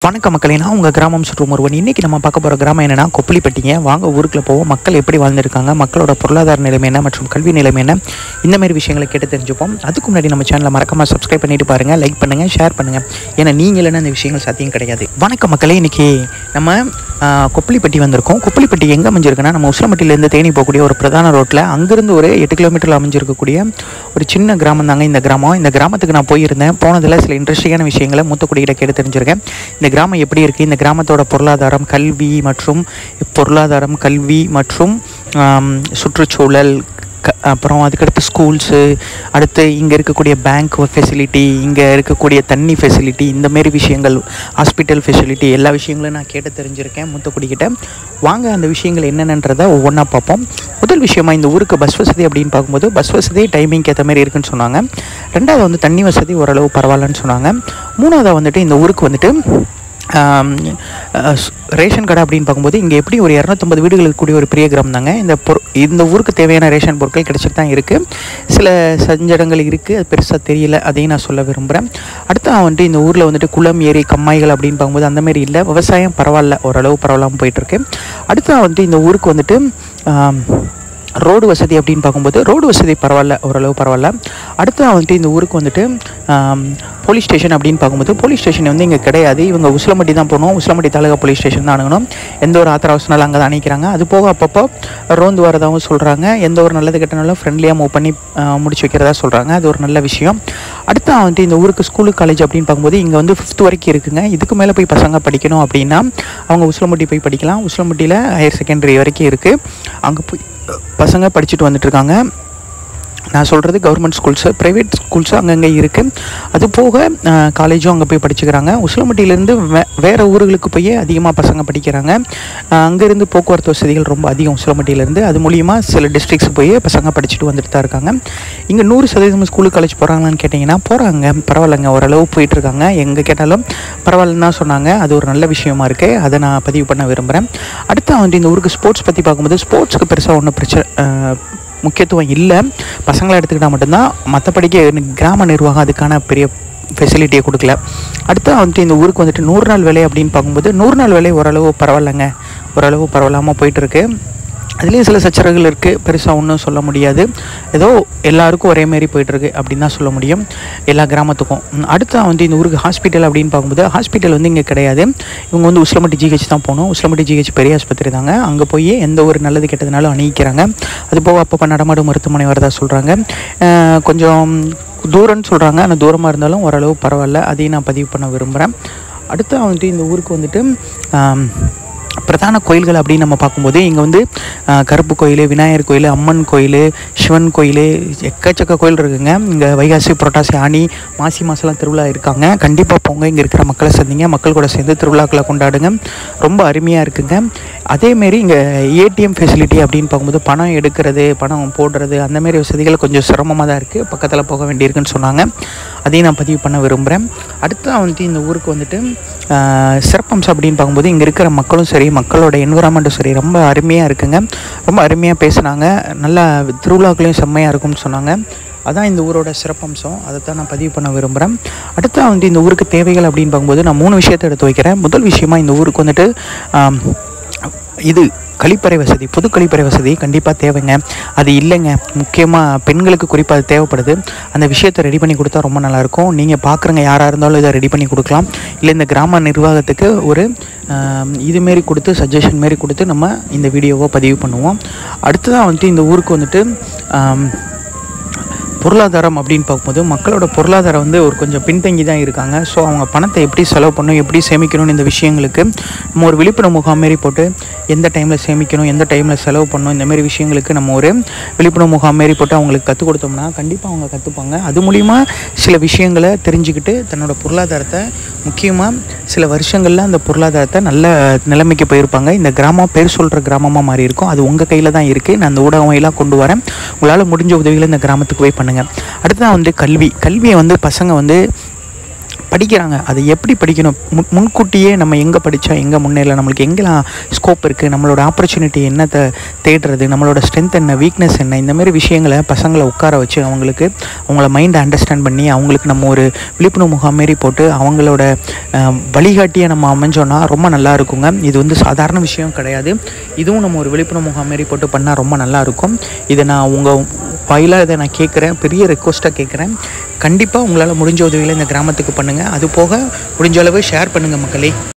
வணக்க மக்களே நான் உங்கள் கிராமம் சுற்றும் ஒருவன் இன்றைக்கி நம்ம பார்க்க போகிற கிராமம் என்னென்னா கொப்பளிப்பட்டிங்க வாங்க ஊருக்குள்ள போவோம் மக்கள் எப்படி வாழ்ந்துருக்காங்க மக்களோட பொருளாதார நிலைமை என்ன மற்றும் கல்வி நிலைமை என்ன இந்த மாதிரி விஷயங்களை கேட்டு தெரிஞ்சுப்போம் அதுக்கு முன்னாடி நம்ம சேனலை மறக்காமல் சப்ஸ்கிரைப் பண்ணிட்டு பாருங்கள் லைக் பண்ணுங்கள் ஷேர் பண்ணுங்கள் ஏன்னா நீங்கள் இல்லைன்னா இந்த விஷயங்கள் சாத்தியம் கிடையாது வணக்க மக்களே இன்றைக்கி நம்ம ஆஹ், கொப்பளிப்பட்டி வந்திருக்கோம் கொப்பளிப்பட்டி எங்கே அமைஞ்சிருக்குன்னா நம்ம உசிலம்பட்டியிலேருந்து தேனி போகக்கூடிய ஒரு பிரதான ரோட்டில் அங்கேருந்து ஒரு எட்டு கிலோமீட்டரில் அமைஞ்சிருக்கக்கூடிய ஒரு சின்ன கிராமம் தாங்க இந்த கிராமம் இந்த கிராமத்துக்கு நான் போயிருந்தேன் போனதில் சில இன்ட்ரெஸ்டிங்கான விஷயங்களை மூத்தக்குடியிட கேட்டு தெரிஞ்சிருக்கேன் இந்த கிராமம் எப்படி இருக்குது இந்த கிராமத்தோட பொருளாதாரம் கல்வி மற்றும் பொருளாதாரம் கல்வி மற்றும் ஆம், சுற்றுச்சூழல் க அப்புறம் அதுக்கடுத்து ஸ்கூல்ஸு அடுத்து இங்கே இருக்கக்கூடிய பேங்க் ஃபெசிலிட்டி இங்கே இருக்கக்கூடிய தண்ணி ஃபெசிலிட்டி இந்தமாரி விஷயங்கள் ஹாஸ்பிட்டல் ஃபெசிலிட்டி எல்லா விஷயங்களும் நான் கேட்டு தெரிஞ்சிருக்கேன் மூத்தக்குடிக்கிட்ட வாங்க அந்த விஷயங்கள் என்னென்னன்றதை ஒவ்வொன்றா பார்ப்போம் முதல் விஷயமா இந்த ஊருக்கு பஸ் வசதி அப்படின்னு பார்க்கும்போது பஸ் வசதி டைமிங்க்கு ஏற்ற மாதிரி இருக்குன்னு சொன்னாங்க ரெண்டாவது வந்து தண்ணி வசதி ஓரளவு பரவாயில்லன்னு சொன்னாங்க மூணாவது வந்துட்டு இந்த ஊருக்கு வந்துட்டு ஆம், அஹ், ஸ்- ரேஷன் கடை அப்படின்னு பார்க்கும்போது இங்கே எப்படி ஒரு இரநூத்தம்பது வீடுகளுக்கு கூடிய ஒரு பெரிய கிராமம் தாங்க இந்த பொரு இந்த ஊருக்கு தேவையான ரேஷன் பொருட்கள் கிடைச்சிட்டு தான் இருக்குது சில சஞ்சடங்கள் இருக்குது அது பெருசாக தெரியல அதையும் நான் சொல்ல விரும்புகிறேன் அடுத்து வந்துட்டு இந்த ஊரில் வந்துட்டு குளம் ஏரி கம்மாய்கள் அப்படின்னு பார்க்கும்போது அந்த மாதிரி இல்லை விவசாயம் பரவாயில்ல ஓரளவு பரவாயில்லாமல் போயிட்டுருக்கு அடுத்து வந்துட்டு இந்த ஊருக்கு வந்துட்டு ஆம், ரோடு வசதி அப்படின்னு பார்க்கும்போது ரோடு வசதி பரவாயில்ல ஓரளவு பரவாயில்ல அடுத்து வந்துட்டு இந்த ஊருக்கு வந்துட்டு ஆம், போலீஸ் ஸ்டேஷன் அப்படின்னு பார்க்கும்போது போலீஸ் ஸ்டேஷன் வந்து இங்கே கிடையாது இவங்க உசிலம்பட்டி தான் போகணும் உசிலம்பட்டி தாலுகா போலீஸ் ஸ்டேஷன் தான் அணுகணும் எந்த ஒரு ஆத்திர அவசரம் அங்கே தான் அணிக்கிறாங்க அது போக அப்பப்போ ரோந்து வரதாகவும் சொல்கிறாங்க எந்த ஒரு நல்லது கெட்டனாலும் ஃப்ரெண்ட்லியாக மூவ் பண்ணி ஆ, முடிச்சு வைக்கிறதா சொல்கிறாங்க அது ஒரு நல்ல விஷயம் அடுத்து வந்துட்டு இந்த ஊருக்கு ஸ்கூலு காலேஜ் அப்படின்னு பார்க்கும்போது இங்கே வந்து ஃபிஃப்த் வரைக்கும் இருக்குங்க இதுக்கு மேலே போய் பசங்க படிக்கணும் அப்படின்னா அவங்க உசிலம்பட்டி போய் படிக்கலாம் உசிலம்பட்டியில் ஹையர் செகண்டரி வரைக்கும் இருக்குது அங்கே போய் பசங்க படிச்சுட்டு வந்துட்டு இருக்காங்க நான் சொல்கிறது கவர்மெண்ட் ஸ்கூல்ஸு ப்ரைவேட் ஸ்கூல்ஸு அங்கங்கே இருக்குது அது போக காலேஜும் அங்கே போய் படிச்சுக்கிறாங்க உசிலம்பட்டியிலேருந்து வே வேறு ஊர்களுக்கு போய் அதிகமாக பசங்க படிக்கிறாங்க அங்கேருந்து போக்குவரத்து வசதிகள் ரொம்ப அதிகம் உசிலம்பட்டியிலேருந்து அது மூலியமா சில டிஸ்ட்ரிக்ஸ் போய் பசங்க படிச்சுட்டு வந்துட்டு தான் இருக்காங்க இங்கே நூறு சதவீதம் ஸ்கூலு காலேஜ் போகிறாங்களான்னு கேட்டிங்கன்னா போகிறாங்க பரவாயில்லைங்க ஓரளவு போயிட்டுருக்காங்க எங்கே கேட்டாலும் பரவாயில்லன்னு தான் சொன்னாங்க அது ஒரு நல்ல விஷயமா இருக்குது அதை நான் பதிவு பண்ண விரும்புகிறேன் அடுத்து வந்துட்டு இந்த ஊருக்கு ஸ்போர்ட்ஸ் பற்றி பார்க்கும்போது ஸ்போர்ட்ஸ்க்கு பெருசாக ஒன்றும் பிரச்சனை அஹ், முக்கியத்துவம் இல்லை பசங்களை எடுத்துக்கிட்டால் மட்டும்தான் மற்றபடிக்கு கிராம நிர்வாகம் அதுக்கான பெரிய ஃபெசிலிட்டியை கொடுக்கல அடுத்து வந்துட்டு இந்த ஊருக்கு வந்துட்டு நூறு நாள் வேலை அப்படின்னு பார்க்கும்போது நூறு நாள் வேலை ஓரளவு பரவாயில்லைங்க ஓரளவு பரவாயில்லாமல் போயிட்டுருக்கு அதுலேயும் சில சச்சரவுகள் இருக்குது பெருசாக ஒன்றும் சொல்ல முடியாது ஏதோ எல்லாருக்கும் ஒரே மாதிரி போயிட்டுருக்கு அப்படின்னு தான் சொல்ல முடியும் எல்லா கிராமத்துக்கும் ம், அடுத்து வந்து இந்த ஊருக்கு ஹாஸ்பிட்டல் அப்படின்னு பார்க்கும்போது ஹாஸ்பிட்டல் வந்து இங்கே கிடையாது இவங்க வந்து உசிலம்பட்டி ஜிஹெச் தான் போகணும் உசிலம்பட்டி ஜிஹெச் பெரிய ஆஸ்பத்திரி தாங்க அங்கே போய் எந்த ஒரு நல்லது கெட்டதுனாலும் அணிவிக்கிறாங்க அது போக அப்பப்போ நடமாடும் மருத்துவமனை வரதா சொல்கிறாங்க கொஞ்சம் தூரம்னு சொல்கிறாங்க ஆனால் தூரமாக இருந்தாலும் ஓரளவு பரவாயில்ல அதையும் நான் பதிவு பண்ண விரும்புகிறேன் அடுத்து வந்துட்டு இந்த ஊருக்கு வந்துட்டு ஆம், பிரதான கோயில்கள் அப்படின்னு நம்ம பார்க்கும்போது இங்கே வந்து ஆஹ், கருப்பு கோயில் விநாயகர் கோயில் அம்மன் கோயில் சிவன் கோயில் எக்கச்சக்க கோயில் இருக்குங்க இங்கே வைகாசி புரட்டாசி ஆனி மாசி மாதம்லாம் திருவிழா இருக்காங்க கண்டிப்பாக போங்க இங்கே இருக்கிற மக்களை சந்திங்க மக்கள் கூட சேர்ந்து திருவிழாக்களை கொண்டாடுங்க ரொம்ப அருமையாக இருக்குங்க அதேமாரி இங்கே ஏடிஎம் ஃபெசிலிட்டி அப்படின்னு பார்க்கும்போது பணம் எடுக்கிறது பணம் போடுறது அந்தமாரி வசதிகள் கொஞ்சம் சிரமமாக தான் இருக்குது பக்கத்தில் போக வேண்டியிருக்குன்னு சொன்னாங்க அதையும் நான் பதிவு பண்ண விரும்புகிறேன் அடுத்து வந்துட்டு இந்த ஊருக்கு வந்துட்டு ஆஹ், சிறப்பம்சம் அப்படின்னு பார்க்கும்போது இங்கே இருக்கிற மக்களும் சரி மக்களோட என்விரான்மெண்ட்டும் சரி ரொம்ப அருமையாக இருக்குங்க ரொம்ப அருமையாக பேசுனாங்க நல்லா திருவிழாக்களையும் செம்மையாக இருக்கும்னு சொன்னாங்க அதான் இந்த ஊரோட சிறப்பம்சம் அதை தான் நான் பதிவு பண்ண விரும்புகிறேன் அடுத்து வந்து இந்த ஊருக்கு தேவைகள் அப்படின்னு பார்க்கும்போது நான் மூணு விஷயத்தை எடுத்து வைக்கிறேன் முதல் விஷயமா இந்த ஊருக்கு வந்துட்டு ஆம், இது கழிப்பறை வசதி பொது கழிப்பறை வசதி கண்டிப்பாக தேவைங்க அது இல்லைங்க முக்கியமாக பெண்களுக்கு குறிப்பாக அது தேவைப்படுது அந்த விஷயத்தை ரெடி பண்ணி கொடுத்தா ரொம்ப நல்லாயிருக்கும் நீங்கள் பார்க்குறங்க யாராக இருந்தாலும் இதை ரெடி பண்ணி கொடுக்கலாம் இல்லை இந்த கிராம நிர்வாகத்துக்கு ஒரு ஆம், இதுமாரி கொடுத்து சஜஷன் மாரி கொடுத்து நம்ம இந்த வீடியோவை பதிவு பண்ணுவோம் அடுத்ததாக வந்துட்டு இந்த ஊருக்கு வந்துட்டு ஆம், பொருளாதாரம் அப்படின்னு பார்க்கும்போது மக்களோட பொருளாதாரம் வந்து ஒரு கொஞ்சம் பின்தங்கி தான் இருக்காங்க ஸோ அவங்க பணத்தை எப்படி செலவு பண்ணணும் எப்படி சேமிக்கணும்னு இந்த விஷயங்களுக்கு நம்ம ஒரு விழிப்புணர்வு முகாம் மாரி போட்டு எந்த டைமில் சேமிக்கணும் எந்த டைமில் செலவு பண்ணணும் இந்த மாதிரி விஷயங்களுக்கு நம்ம ஒரு விழிப்புணர்வு முகாம் மாரி போட்டு அவங்களுக்கு கற்றுக் கொடுத்தோம்னா கண்டிப்பாக அவங்க கற்றுப்பாங்க அது மூலிமா சில விஷயங்களை தெரிஞ்சுக்கிட்டு தன்னோட பொருளாதாரத்தை முக்கியமாக சில வருஷங்களில் அந்த பொருளாதாரத்தை நல்ல நிலைமைக்கு போயிருப்பாங்க இந்த கிராமம் பேர் சொல்கிற கிராமமாக மாறி இருக்கும் அது உங்கள் கையில் தான் இருக்குது நான் அந்த ஊடகம் எல்லாம் கொண்டு வரேன் உங்களால் முடிஞ்ச உதவிகளை இந்த கிராமத்துக்கு போய் பண்ணுங்கள் அடுத்ததான் வந்து கல்வி கல்வியை வந்து பசங்க வந்து படிக்கிறாங்க அதை எப்படி படிக்கணும் முன் முன்கூட்டியே நம்ம எங்கே படித்தா எங்கே முன்னேறலாம் நம்மளுக்கு எங்கெல்லாம் ஸ்கோப் இருக்குது நம்மளோட ஆப்பர்ச்சுனிட்டி என்னத்தை தேடுறது நம்மளோட ஸ்ட்ரென்த் என்ன வீக்னஸ் என்ன இந்த மாதிரி விஷயங்களை பசங்களை உட்கார வச்சு அவங்களுக்கு அவங்கள மைண்டை அண்டர்ஸ்டாண்ட் பண்ணி அவங்களுக்கு நம்ம ஒரு விழிப்புணர்வு முகாம் மாரி போட்டு அவங்களோட அஹ், வழிகாட்டியை நம்ம அமைஞ்சோன்னா ரொம்ப நல்லா இருக்குங்க இது வந்து சாதாரண விஷயம் கிடையாது இதுவும் நம்ம ஒரு விழிப்புணர்வு முகாம் மாரி போட்டு பண்ணால் ரொம்ப நல்லா இருக்கும் இதை நான் உங்கள் வாயிலாக இதை நான் கேட்குறேன் பெரிய ரெக்வஸ்ட்டாக கேட்குறேன் கண்டிப்பாக உங்களால் முடிஞ்ச உதவிகளை இந்த கிராமத்துக்கு பண்ணுங்கள் அது போக முடிஞ்ச அளவு ஷேர் பண்ணுங்கள் மக்களே